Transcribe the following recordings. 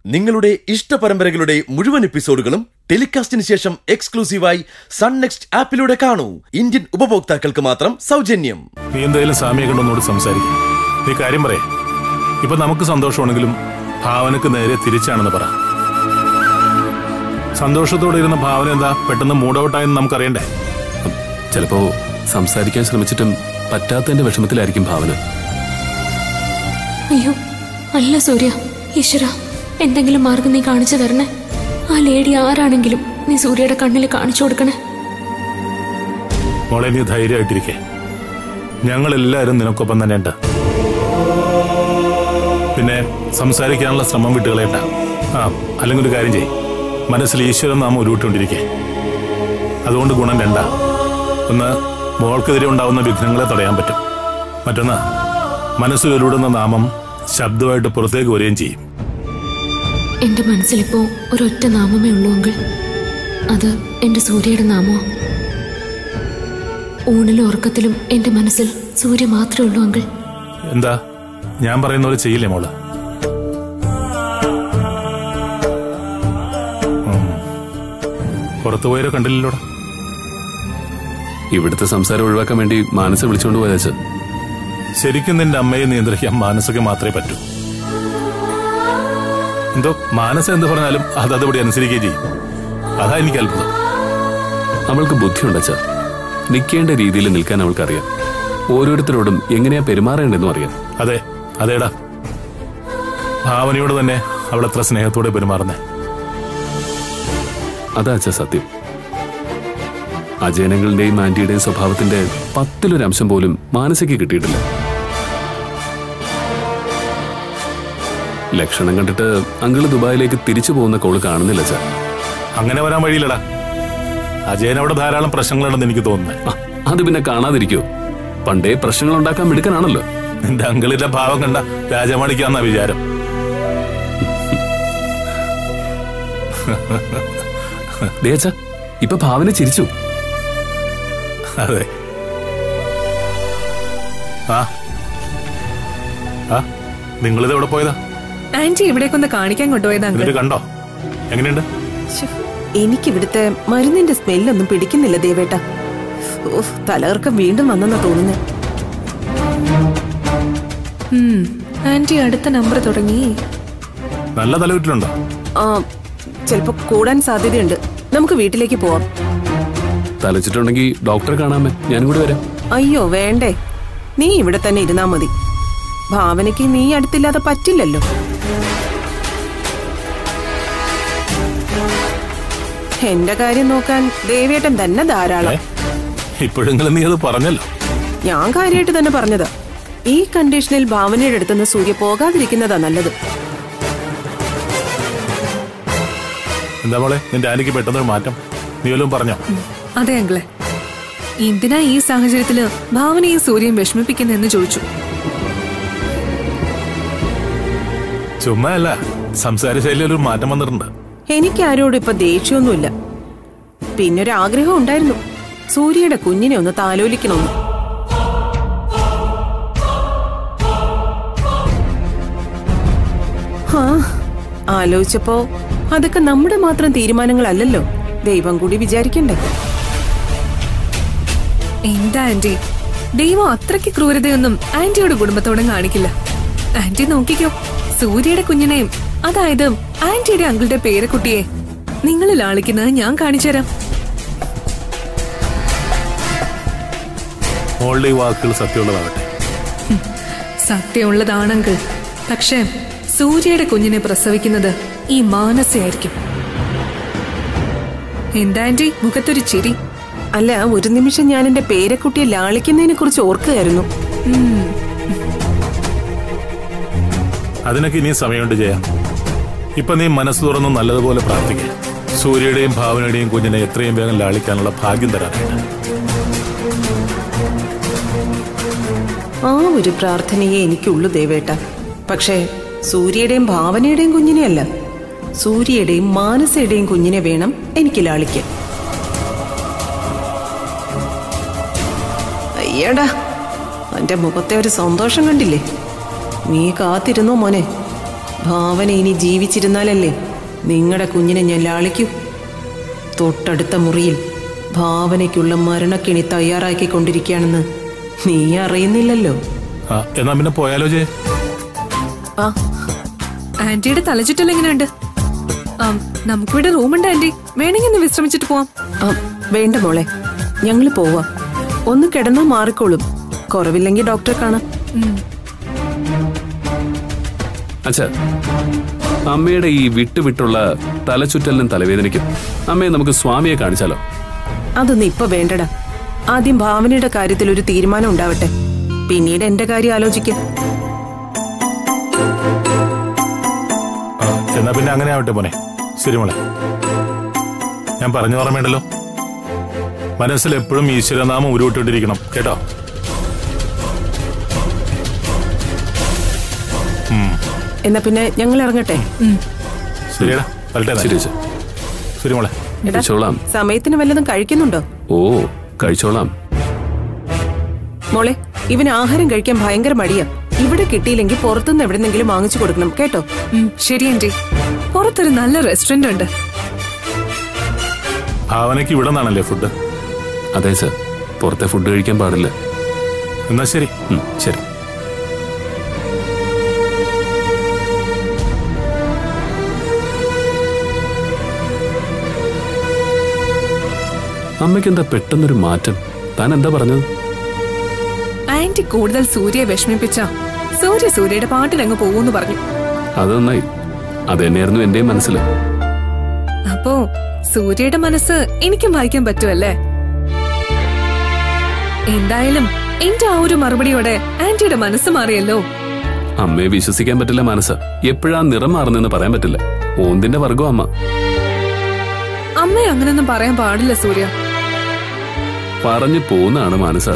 നിങ്ങളുടെ ഇഷ്ട പരമ്പരകളുടെ മുഴുവൻ എപ്പിസോഡുകളും ടെലികാസ്റ്റിന് ശേഷം എക്സ്ക്ലൂസീവായി സൺ നെക്സ്റ്റ് ആപ്പിലൂടെ കാണൂ ഇന്ത്യൻ ഉപഭോക്താക്കൾക്ക് മാത്രം സൗജന്യം നീ എന്തായാലും സാമിയെ കണ്ടൊന്നുകൂടി സംസാരിക്കും നീ കാര്യം പറയേ ഇപ്പൊ നമുക്ക് സന്തോഷമാണെങ്കിലും ഭാവനക്ക് നേരെ തിരിച്ചാണെന്ന് പറ സന്തോഷത്തോടെ ഇരുന്ന ഭാവന എന്താ പെട്ടെന്ന് മൂഡ് ഔട്ടായെന്ന് നമുക്കറിയണ്ടേ ചിലപ്പോ സംസാരിക്കാൻ ശ്രമിച്ചിട്ടും പറ്റാത്തതിന്റെ വിഷമത്തിലായിരിക്കും ഭാവന അയ്യോ അല്ല സൂര്യ ഈശ്വര എന്തെങ്കിലും മാർഗം നീ കാണിച്ചു തരണേ ആ ലേഡി ആരാണെങ്കിലും നീ സൂര്യയുടെ കണ്ണിൽ കാണിച്ചു കൊടുക്കണേ മോളെ നീ ധൈര്യമായിട്ടിരിക്കെ ഞങ്ങളെല്ലാവരും നിനക്കൊപ്പം തന്നെ ഉണ്ട് പിന്നെ സംസാരിക്കാനുള്ള ശ്രമം വിട്ടുകളയണ്ട ആ അല്ലെങ്കിൽ ഒരു കാര്യം ചെയ്യ് മനസ്സിൽ ഈശ്വരൻ നാമം ഉരുവിട്ടുകൊണ്ടിരിക്കെ അതുകൊണ്ട് ഗുണം രണ്ടാ ഒന്ന് മോൾക്കെതിരെ ഉണ്ടാവുന്ന വിഘ്നങ്ങളെ തടയാൻ പറ്റും മറ്റൊന്ന് മനസ്സിൽ ഉരുവിടുന്ന നാമം ശബ്ദമായിട്ട് പുറത്തേക്ക് വരികയും ചെയ്യും എന്റെ മനസ്സിലിപ്പോ ഒരൊറ്റ നാമമേ ഉള്ളൂ അങ്കിൾ അത് എന്റെ സൂര്യയുടെ നാമോ ഊണിലും ഉറക്കത്തിലും എന്റെ മനസ്സിൽ സൂര്യ മാത്രമേ ഉള്ളൂ അങ്കിൾ എന്താ ഞാൻ പറയുന്ന പോലെ ചെയ്യില്ലേ മോള് ഉം. പുറത്തു പോയവരെ കണ്ടില്ലല്ലോടാ ഇവിടുത്തെ സംസാരം ഒഴിവാക്കാൻ വേണ്ടി മാനസ വിളിച്ചുകൊണ്ട് പോയച്ച ശരിക്കും നിന്റെ അമ്മയെ നിയന്ത്രിക്കാൻ മാനസയ്ക്ക് മാത്രമേ പറ്റൂ എന്തോ മാനസ എന്ത് പറഞ്ഞാലും അത് അതുപടി അനുസരിക്കുകയും ചെയ്യും അതാ എനിക്ക് അത്ഭുതം അവൾക്ക് ബുദ്ധിയുണ്ടച്ച നിൽക്കേണ്ട രീതിയിൽ നിൽക്കാൻ അവൾക്കറിയാം ഓരോരുത്തരോടും എങ്ങനെയാ പെരുമാറേണ്ടതെന്നും അറിയാം അതെ അതേടാ ഭാവനയോട് തന്നെ അവൾ എത്ര സ്നേഹത്തോടെ പെരുമാറുന്നേ അതാ അച്ഛ സത്യം അജയനങ്ങളുടെയും ആന്റിയുടെയും സ്വഭാവത്തിന്റെ പത്തിലൊരു അംശം പോലും മാനസിക്ക് കിട്ടിയിട്ടില്ല ലക്ഷണം കണ്ടിട്ട് അങ്കിള് ദുബായിലേക്ക് തിരിച്ചു പോകുന്ന കോള് കാണുന്നില്ല അച്ഛാ അങ്ങനെ വരാൻ വഴിയില്ലടാ അജയൻ അവിടെ ധാരാളം പ്രശ്നങ്ങളുണ്ടെന്ന് എനിക്ക് തോന്നുന്നത് ആ, അത് പിന്നെ കാണാതിരിക്കോ പണ്ടേ പ്രശ്നങ്ങൾ ഉണ്ടാക്കാൻ മിടുക്കനാണല്ലോ നിന്റെ അങ്കിളിന്റെ ഭാവം കണ്ട രാജമാണിക്കാന്നാ വിചാരം ദേ അച്ഛാ ഇപ്പൊ ഭാവന ചിരിച്ചു അതെ ആ ആ നിങ്ങളിത് എവിടെ പോയതാ ആന്റി ഇവിടേക്കൊന്ന് കാണിക്കാൻ കൊണ്ടുപോയത് അങ്കിൾ എന്നിട്ട് കണ്ടോ എങ്ങനെയുണ്ട് എനിക്കിവിടുത്തെ മരുന്നിന്റെ സ്മെല്ലൊന്നും പിടിക്കുന്നില്ല ദേവേട്ട ഓഹ് തലകർക്കം വീണ്ടും വന്നെന്നാ തോന്നുന്നത് ആന്റി അടുത്ത നമ്പർ തുടങ്ങി നല്ല തലവിട്ടിലുണ്ടോ ആ ചിലപ്പോ കൂടാൻ സാധ്യതയുണ്ട് നമുക്ക് വീട്ടിലേക്ക് പോവാം തലച്ചിട്ടുണ്ടെങ്കിൽ ഡോക്ടറെ കാണാമേ ഞാനും കൂടി വരാം അയ്യോ വേണ്ടേ നീ ഇവിടെ തന്നെ ഇരുന്നാ മതി ഭാവനയ്ക്ക് നീ അടുത്തില്ലാതെ പറ്റില്ലല്ലോ എന്റെ കാര്യം നോക്കാൻ ദേവേട്ടൻ തന്നെ ധാരാളം ഇപ്പോഴെങ്കിലും നീ അത് പറഞ്ഞല്ലോ ഞാൻ കാര്യമായിട്ട് തന്നെ പറഞ്ഞതാ ഈ കണ്ടീഷനിൽ ഭാവനയുടെ അടുത്തുനിന്ന് സൂര്യ പോകാതിരിക്കുന്നതാ നല്ലത് എന്താ മോളെ നിന്റെ ആനിക്ക് പെട്ടെന്നൊരു മാറ്റം നീ വല്ലതും പറഞ്ഞോ അതെ അങ്കിളെ എന്തിനാ ഈ സാഹചര്യത്തില് ഭാവനയും സൂര്യയും വിഷമിപ്പിക്കുന്നെന്ന് ചോദിച്ചു ചുമ്മാ അല്ല സംസാര ശൈലിയിൽ ഒരു മാറ്റം വന്നിട്ടുണ്ട് എനിക്ക് ആരോടും ഇപ്പൊ ദേഷ്യമൊന്നുമില്ല പിന്നൊരു ആഗ്രഹം ഉണ്ടായിരുന്നു സൂര്യയുടെ കുഞ്ഞിനെ ഒന്ന് താലോലിക്കണമെന്ന് ഹാ ആലോചിച്ചപ്പോ അതൊക്കെ നമ്മുടെ മാത്രം തീരുമാനങ്ങളല്ലല്ലോ ദൈവം കൂടി വിചാരിക്കണ്ടേ എന്താ ആന്റി ദൈവം അത്രയ്ക്ക് ക്രൂരതയൊന്നും ആന്റിയുടെ കുടുംബത്തോടും കാണിക്കില്ല ആന്റി നോക്കിക്കോ സൂര്യയുടെ കുഞ്ഞിനെയും അതായത് ആന്റിയുടെ അങ്കിളുടെ പേരക്കുട്ടിയെ നിങ്ങൾ ലാളിക്കുന്നത് ഞാൻ കാണിച്ചുതരാം മോളുടെ ഈ വാക്കുകൾ സത്യമുള്ളതാകട്ടെ സത്യമുള്ളതാണെങ്കിൽ പക്ഷേ സൂര്യയുടെ കുഞ്ഞിനെ പ്രസവിക്കുന്നത് ഈ മാനസയായിരിക്കും എന്താ ആന്റി മുഖത്തൊരു ചിരി അല്ല ഒരു നിമിഷം ഞാൻ എന്റെ പേരക്കുട്ടിയെ ലാളിക്കുന്നതിനെ കുറിച്ച് ഓർക്കുകയായിരുന്നു അതിനൊക്കെ ഇനിയും സമയമുണ്ട് ജയ ഇപ്പൊ നീ മനസ്സ് തുറന്ന് നല്ലതുപോലെ പ്രാർത്ഥിക്കുക സൂര്യയുടെയും ഭാവനയുടെയും കുഞ്ഞിനെ എത്രയും വേഗം ലാളിക്കാനുള്ള ഭാഗ്യം തരാനായിട്ട് ആ ഒരു പ്രാർത്ഥനയെ എനിക്കുള്ളൂ ദേവേട്ട പക്ഷേ സൂര്യയുടെയും ഭാവനയുടെയും കുഞ്ഞിനെയല്ല സൂര്യയുടെയും മാനസയുടെയും കുഞ്ഞിനെ വേണം എനിക്ക് ലാളിക്കാൻ അയ്യടാ എന്റെ മുഖത്തെ ഒരു സന്തോഷം കണ്ടില്ലേ നീ കാത്തിരുന്നോ മോനെ ഭാവന ഇനി ജീവിച്ചിരുന്നാലല്ലേ നിങ്ങളുടെ കുഞ്ഞിനെ ഞാൻ ലാളിക്കൂ തൊട്ടടുത്ത മുറിയിൽ ഭാവനയ്ക്കുള്ള മരണക്കിണി തയ്യാറാക്കിക്കൊണ്ടിരിക്കുകയാണെന്ന് നീ അറിയുന്നില്ലല്ലോ ആ എന്നാ പിന്നെ പോയാലോ ജെ ആ ആന്റിയുടെ തലചുറ്റൽ എങ്ങനെയുണ്ട് ആം, നമുക്കിവിടെ റൂമുണ്ട് ആന്റി വേണമെങ്കിൽ ഒന്ന് വിശ്രമിച്ചിട്ട് പോവാം ആ വേണ്ട മോളെ ഞങ്ങൾ പോവാ ഒന്ന് കിടന്നാ മാറിക്കോളും കുറവില്ലെങ്കിൽ ഡോക്ടറെ കാണാം അച്ഛാ അമ്മയുടെ ഈ വിട്ടുവിട്ടുള്ള തലചുറ്റലിനും തലവേദനയ്ക്കും അമ്മയെ നമുക്ക് സ്വാമിയെ കാണിച്ചാലോ അതൊന്നും ഇപ്പൊ വേണ്ടടാ ആദ്യം ഭാവനയുടെ കാര്യത്തിൽ ഒരു തീരുമാനം ഉണ്ടാവട്ടെ പിന്നീട് എന്റെ കാര്യം ആലോചിക്കാം ആ, എന്നാ പിന്നെ അങ്ങനെ ആവട്ടെ മോനെ ശരി മോളെ ഞാൻ പറഞ്ഞു ഓർമ്മയുണ്ടല്ലോ മനസ്സിൽ എപ്പോഴും ഈശ്വരനാമം ഉരുവിട്ടിട്ടിരിക്കണം കേട്ടോ എന്നാ പിന്നെ ഞങ്ങൾ ഇറങ്ങട്ടെ ശരിയടാ വരട്ടെ എന്നാ. ശരി അച്ഛാ ശരി മോളെ എടാ, കഴിച്ചോളാം സമയത്തിന് വല്ലതും കഴിക്കുന്നുണ്ടോ ഓ കഴിച്ചോളാം മോളെ ഇവന് ആഹാരം കഴിക്കാൻ ഭയങ്കര മടിയാ ഇവിടെ കിട്ടിയില്ലെങ്കിൽ പുറത്തുനിന്ന് എവിടെന്നെങ്കിലും വാങ്ങിച്ചു കൊടുക്കണം കേട്ടോ ഉം, ശരി ആന്റി പുറത്തൊരു നല്ല റെസ്റ്റോറന്റ് ഉണ്ട് ഭാവനയ്ക്ക് ഇവിടെ നിന്നാണല്ലേ ഫുഡ് അതെ സർ പുറത്തെ ഫുഡ് കഴിക്കാൻ പാടില്ല എന്നാ ശരി ഉം, ശരി അമ്മയ്ക്ക് എന്താ പെട്ടെന്നൊരു മാറ്റം താൻ എന്താ പറഞ്ഞത് ആന്റി കൂടുതൽ സൂര്യയെ വിഷമിപ്പിച്ച സൂര്യ സൂര്യയുടെ പാട്ടിലങ്ങ് പോവൂന്ന് പറഞ്ഞു അത് നന്നായി അത് തന്നെയായിരുന്നു എന്റെയും മനസ്സിൽ അപ്പോ സൂര്യയുടെ മനസ്സ് എനിക്കും വായിക്കാൻ പറ്റുമല്ലേ എന്തായാലും എന്റെ ആ ഒരു മറുപടിയോടെ ആന്റിയുടെ മനസ്സ് മാറിയല്ലോ അമ്മയെ വിശ്വസിക്കാൻ പറ്റില്ല മനസ്സ് എപ്പോഴാ നിറം മാറുന്നെന്ന് പറയാൻ പറ്റില്ല ഓന്തിന്റെ വർഗം അമ്മ അമ്മയെ അങ്ങനൊന്നും പറയാൻ പാടില്ല സൂര്യ പറഞ്ഞു പോന്നാണ് മാനസ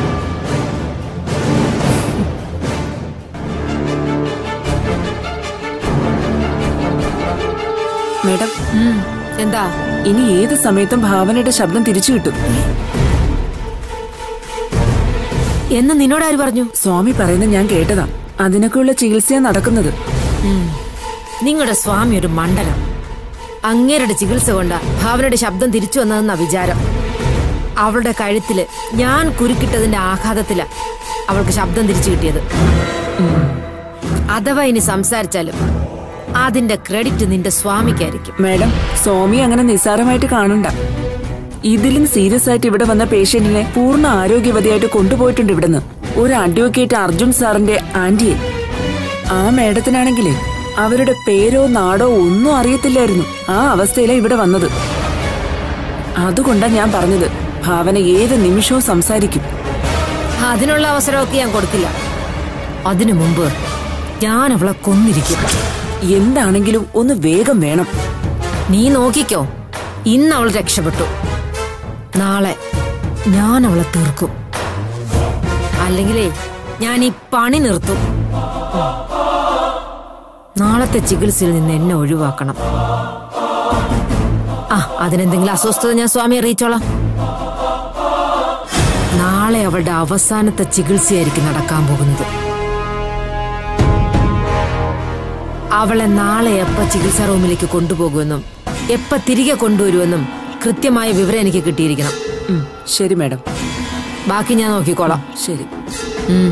മേഡം എന്താ ഇനി ഏത് സമയത്തും ഭാവനയുടെ ശബ്ദം തിരിച്ചു കിട്ടും എന്ന് നിന്നോട് ആര് പറഞ്ഞു സ്വാമി പറയുന്നത് ഞാൻ കേട്ടതാ അതിനൊക്കെയുള്ള ചികിത്സയാ നടക്കുന്നത് നിങ്ങളുടെ സ്വാമി ഒരു മണ്ഡലം അങ്ങേരുടെ ചികിത്സ കൊണ്ട ഭാവനയുടെ ശബ്ദം തിരിച്ചു വന്നതെന്ന വിചാരം അവളുടെ കഴുത്തില് ഞാൻ കുരുക്കിട്ടതിന്റെ ആഘാതത്തില അവൾക്ക് ശബ്ദം തിരിച്ചു കിട്ടിയത് അഥവാ ഇനി സംസാരിച്ചാലും അതിന്റെ ക്രെഡിറ്റ് നിന്റെ സ്വാമിക്കായിരിക്കും മാഡം സ്വാമി അങ്ങനെ നിസ്സാരമായിട്ട് കാണണ്ട ഇതിലും സീരിയസ് ആയിട്ട് ഇവിടെ വന്ന പേഷ്യന്റിനെ പൂർണ്ണ ആരോഗ്യവതിയായിട്ട് കൊണ്ടുപോയിട്ടുണ്ട് ഇവിടുന്ന് ഒരു അഡ്വക്കേറ്റ് അർജുൻ സാറിന്റെ ആന്റിയെ ആ മേഡത്തിനാണെങ്കിലേ അവരുടെ പേരോ നാടോ ഒന്നും അറിയത്തില്ലായിരുന്നു ആ അവസ്ഥയിലാ ഇവിടെ വന്നത് അതുകൊണ്ടാ ഞാൻ പറഞ്ഞത് ഭാവന ഏത് നിമിഷവും സംസാരിക്കും അതിനുള്ള അവസരമൊക്കെ ഞാൻ കൊടുക്കില്ല അതിനു മുമ്പ് ഞാൻ അവളെ കൊന്നിരിക്കും എന്താണെങ്കിലും ഒന്ന് വേഗം വേണം നീ നോക്കിക്കോ ഇന്ന് അവൾ രക്ഷപ്പെട്ടു നാളെ ഞാൻ അവളെ തീർക്കും അല്ലെങ്കിലേ ഞാൻ ഈ പണി നിർത്തും നാളത്തെ ചികിത്സയിൽ നിന്ന് എന്നെ ഒഴിവാക്കണം ആ അതിനെന്തെങ്കിലും അസ്വസ്ഥത ഞാൻ സ്വാമി അറിയിച്ചോളാം നാളെ അവളുടെ അവസാനത്തെ ചികിത്സയായിരിക്കും നടക്കാൻ പോകുന്നത് അവളെ നാളെ എപ്പ ചികിത്സാ റൂമിലേക്ക് കൊണ്ടുപോകുമെന്നും എപ്പ തിരികെ കൊണ്ടുവരുമെന്നും കൃത്യമായ വിവരം എനിക്ക് കിട്ടിയിരിക്കണം ഉം, ശരി മാഡം ബാക്കി ഞാൻ നോക്കിക്കോളാം ശരി ഉം.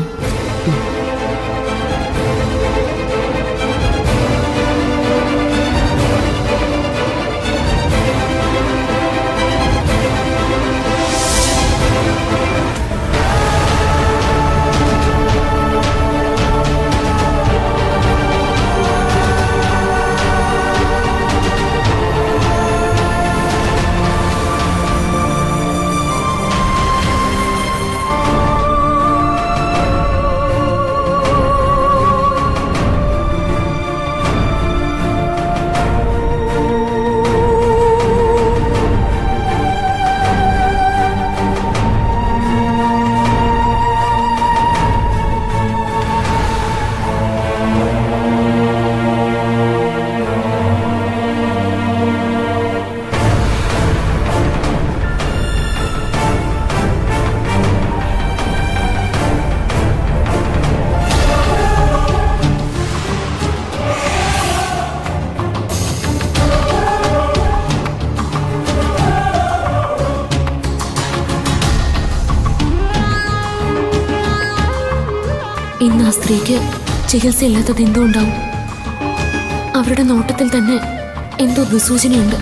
ഇന്ന് ആ സ്ത്രീക്ക് ചികിത്സയില്ലാത്തത് എന്തുകൊണ്ടാവും അവരുടെ നോട്ടത്തിൽ തന്നെ എന്തോ ദുസൂചനയുണ്ട്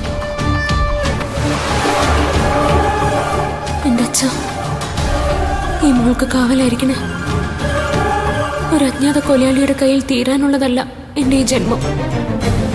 എന്റെ അച്ഛ ഈ മോൾക്ക് കാവലായിരിക്കണേ ഒരു അജ്ഞാത കൊലയാളിയുടെ കയ്യിൽ തീരാനുള്ളതല്ല എന്റെ ഈ ജന്മം